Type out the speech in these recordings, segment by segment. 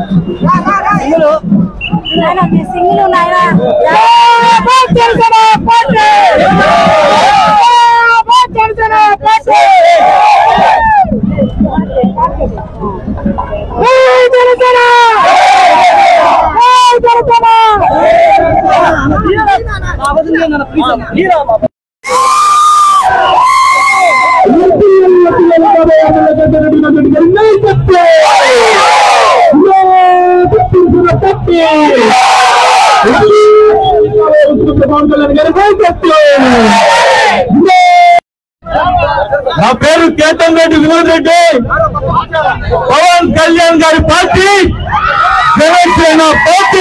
నాయనా మీ సింగిల్ నాయనా నా పేరు కేతం రెడ్డి వినోద్ రెడ్డి పవన్ కళ్యాణ్ గారి పార్టీ జనసేన పార్టీ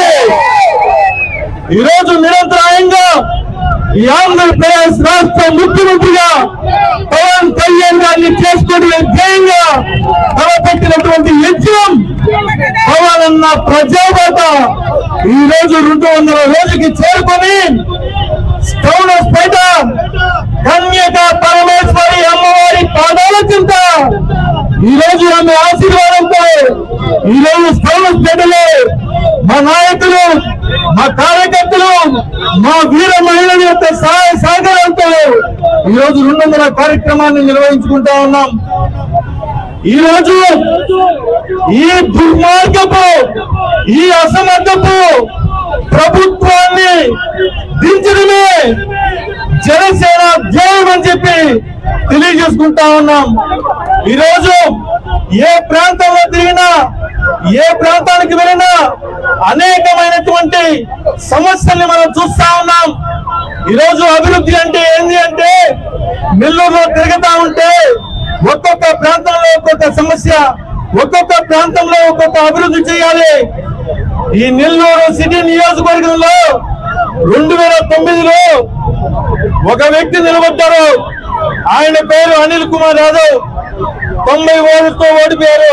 ఈరోజు నిరంతరాయంగా ఈ ఆంధ్రప్రదేశ్ రాష్ట్ర ముఖ్యమంత్రిగా పవన్ కళ్యాణ్ గారిని చేసుకోవడమే ధ్యేయంగా తలపెట్టినటువంటి యజ్ఞం పవన్ అన్న ప్రజాబాట ఈ రోజు రెండు వందల రోజుకి చేరుకొని స్టౌన్ పేట కన్యక పరమేశ్వరి అమ్మవారి పాదాల చింత ఈ రోజు ఆమె ఆశీర్వాదంతో ఈ రోజు స్టౌన్ పేటలో మా నాయకులు మా కార్యకర్తలు మా వీర మహిళల యొక్క సహాయ సహకారంతో ఈ రోజు రెండు వందల కార్యక్రమాన్ని నిర్వహించుకుంటా ఉన్నాం ఈ రోజు ఈ దుర్మార్గపు ఈ అసమర్థపు ప్రభుత్వాన్ని దించడమే జనసేన ధ్యేయం అని చెప్పి తెలియజేసుకుంటా ఉన్నాం ఈరోజు ఏ ప్రాంతంలో తిరిగినా ఏ ప్రాంతానికి వెళ్ళినా అనేకమైనటువంటి సమస్యల్ని మనం చూస్తా ఉన్నాం ఈరోజు అభివృద్ధి అంటే ఏంది అంటే నెల్లూరులో తిరుగుతా ఉంటే ఒక్కొక్క ప్రాంతంలో ఒక్కొక్క సమస్య ఒక్కొక్క ప్రాంతంలో ఒక్కొక్క అభివృద్ధి చేయాలి ఈ నెల్లూరు సిటీ నియోజకవర్గంలో రెండు వేల తొమ్మిదిలో ఒక వ్యక్తి నిలబడ్డారు ఆయన పేరు అనిల్ కుమార్ యాదవ్ తొంభై ఓటుతో ఓడిపోయారు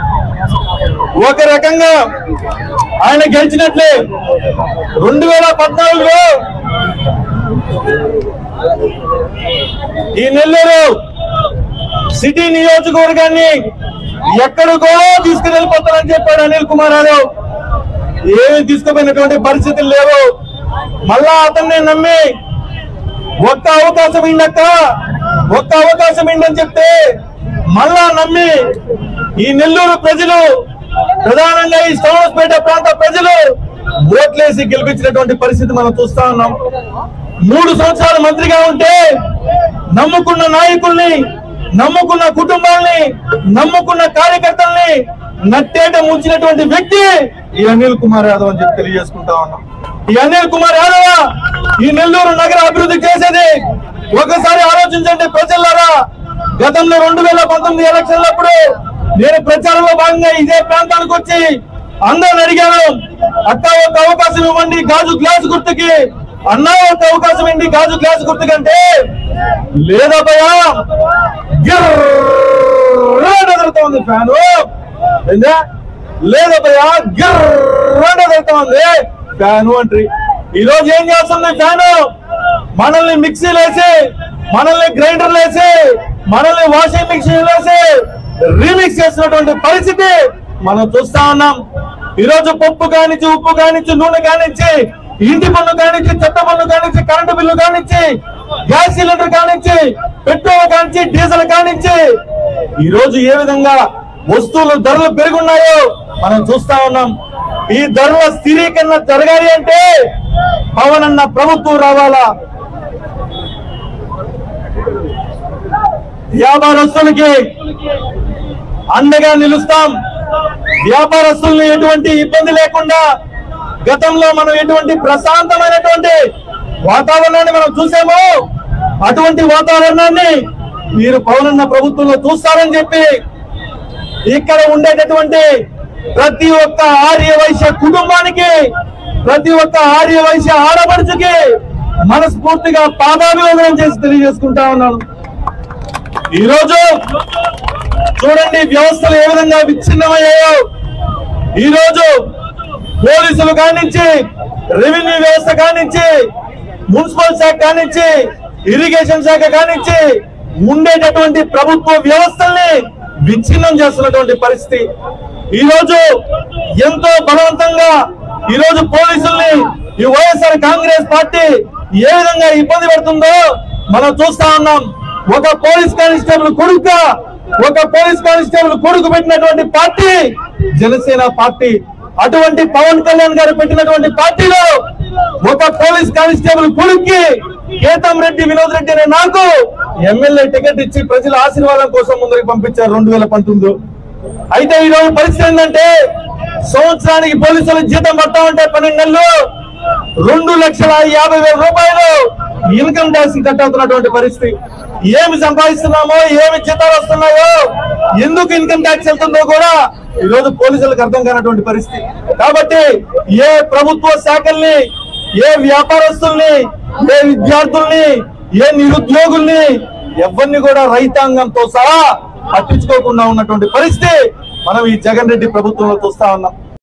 ఒక రకంగా ఆయన గెలిచినట్లే రెండు వేల పద్నాలుగులో ఈ నెల్లూరు సిటీ నియోజకవర్గాన్ని ఎక్కడికో తీసుకువెళ్ళిపోతారని చెప్పాడు అనిల్ కుమార్ యాదవ్ ఏమి తీసుకుపోయినటువంటి పరిస్థితులు లేవు మళ్ళా అతన్ని నమ్మి ఒక్క అవకాశం ఇండక్క ఒక్క అవకాశం ఇండని చెప్తే మళ్ళా నమ్మి ఈ నెల్లూరు ప్రజలు ప్రధానంగా ఈ శ్రవణపేట ప్రాంత ప్రజలు ఓట్లేసి గెలిపించినటువంటి పరిస్థితి మనం చూస్తా ఉన్నాం మూడు సంవత్సరాలు మంత్రిగా ఉంటే నమ్ముకున్న నాయకుల్ని నమ్ముకున్న కుటుంబాల్ని నమ్ముకున్న కార్యకర్తల్ని నట్టేట ముంచినటువంటి వ్యక్తి ఈ అనిల్ కుమార్ యాదవ్ అని చెప్పి తెలియజేసుకుంటా ఉన్నాం ఈ అనిల్ కుమార్ యాదవ్ ఈ నెల్లూరు నగర అభివృద్ధి చేసేది ఒకసారి ఆలోచించండి ప్రజలారా గతంలో రెండు వేల పంతొమ్మిది ఎలక్షన్లప్పుడు నేను ప్రచారంలో భాగంగా ఇదే ప్రాంతానికి వచ్చి అందరిని అడిగాను అక్క ఒక అవకాశం ఇవ్వండి గాజు గ్లాస్ గుర్తుకి అన్న ఒక అవకాశం ఇవ్వండి గాజు గ్లాస్ గుర్తుకంటే లేదా భయా ఎదురుతోంది ఫ్యాను ఏందా లేదా భయా ఎదురుతోంది ఫ్యాను అంటారు ఈ రోజు ఏం చేస్తుంది ఫ్యాను మనల్ని మిక్సీలు వేసి మనల్ని గ్రైండర్లు వేసి మనల్ని వాషింగ్ మిక్సీలు వేసి రీమిక్స్ చేసినటువంటి పరిస్థితి మనం చూస్తా ఉన్నాం ఈ రోజు పప్పు కానించి ఉప్పు కానించి నూనె కానించి ఇంటి పన్ను కానించి చెత్త పన్ను కానించి కరెంటు బిల్లు కానించి గ్యాస్ సిలిండర్ కానించి పెట్రోల్ కానించి డీజిల్ కానించి ఈ రోజు ఏ విధంగా వస్తువులు ధరలు పెరుగున్నాయో మనం చూస్తా ఉన్నాం ఈ ధరల స్థిరీకరణ జరగాలి అంటే పవన్ అన్న ప్రభుత్వం రావాలా వ్యాపారస్తులకి అండగా నిలుస్తాం వ్యాపారస్తుల్ని ఎటువంటి ఇబ్బంది లేకుండా గతంలో మనం ఎటువంటి ప్రశాంతమైనటువంటి వాతావరణాన్ని మనం చూసాము అటువంటి వాతావరణాన్ని మీరు పౌరన్న ప్రభుత్వంలో చూస్తారని చెప్పి ఇక్కడ ఉండేటటువంటి ప్రతి ఒక్క ఆర్య వైశ్య కుటుంబానికి ప్రతి ఒక్క ఆర్య వైశ్య ఆడపడుచుకి మనస్ఫూర్తిగా పాదాభివందనం చేసి తెలియజేసుకుంటా ఉన్నాను ఈ రోజు చూడండి వ్యవస్థలు ఏ విధంగా విచ్ఛిన్నమయ్యాయో ఈ రోజు పోలీసులు కానించి రెవెన్యూ వ్యవస్థ కానించి మున్సిపల్ శాఖ కానించి ఇరిగేషన్ శాఖ కానించి ఉండేటటువంటి ప్రభుత్వ వ్యవస్థల్ని విచ్ఛిన్నం చేస్తున్నటువంటి పరిస్థితి ఈ రోజు ఎంతో బలవంతంగా ఈ రోజు పోలీసుల్ని ఈ వైఎస్ఆర్ కాంగ్రెస్ పార్టీ ఏ విధంగా ఇబ్బంది పెడుతుందో మనం చూస్తా ఉన్నాం ఒక పోలీస్ కానిస్టేబుల్ కొడుక ఒక పోలీస్ కానిస్టేబుల్ కొడుకు పెట్టినటువంటి పార్టీ జనసేన పార్టీ అటువంటి పవన్ కళ్యాణ్ గారు పెట్టినటువంటి పార్టీలో ఒక పోలీస్ కానిస్టేబుల్ కొడుక్కి కేతం రెడ్డి వినోద్ రెడ్డి అనే నాకు ఎమ్మెల్యే టికెట్ ఇచ్చి ప్రజల ఆశీర్వాదం కోసం ముందరికి పంపించారు రెండు వేల పంతొమ్మిది అయితే ఈ రోజు పరిస్థితి ఏంటంటే సంవత్సరానికి పోలీసులు జీతం పడతా ఉంటే పన్నెండు నెలలు రెండు లక్షల యాభై వేల రూపాయలు ఇన్కమ్ ట్యాక్స్ కట్టవుతున్నటువంటి పరిస్థితి ఏమి సంపాదిస్తున్నామో ఏమి జీతాలు వస్తున్నాయో ఎందుకు ఇన్కమ్ ట్యాక్స్ వెళ్తుందో కూడా ఈ రోజు పోలీసులకు అర్థం కానటువంటి పరిస్థితి కాబట్టి ఏ ప్రభుత్వ శాఖల్ని ఏ వ్యాపారస్తుల్ని ఏ విద్యార్థుల్ని ఏ నిరుద్యోగుల్ని ఎవరిని కూడా రైతాంగంతో సహా పట్టించుకోకుండా ఉన్నటువంటి పరిస్థితి మనం ఈ జగన్ రెడ్డి ప్రభుత్వంలో చూస్తా ఉన్నాం